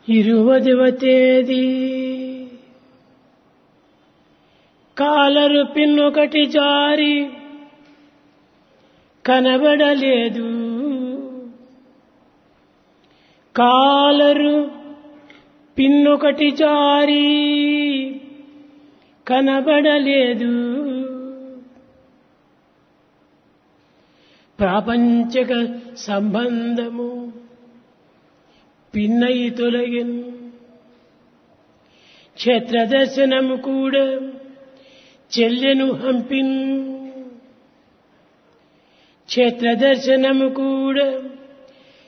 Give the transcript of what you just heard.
ఇరువదివ తేదీ కాలరు పిన్నొకటి జారి కనబడలేదు కాలరు పిన్నొకటి జారి కనబడలేదు ప్రాపంచక సంబంధము పిన్నయి తొలగిన్ క్షేత్ర దర్శనము కూడా చెల్లెను హంపిన్ క్షేత్ర దర్శనము కూడా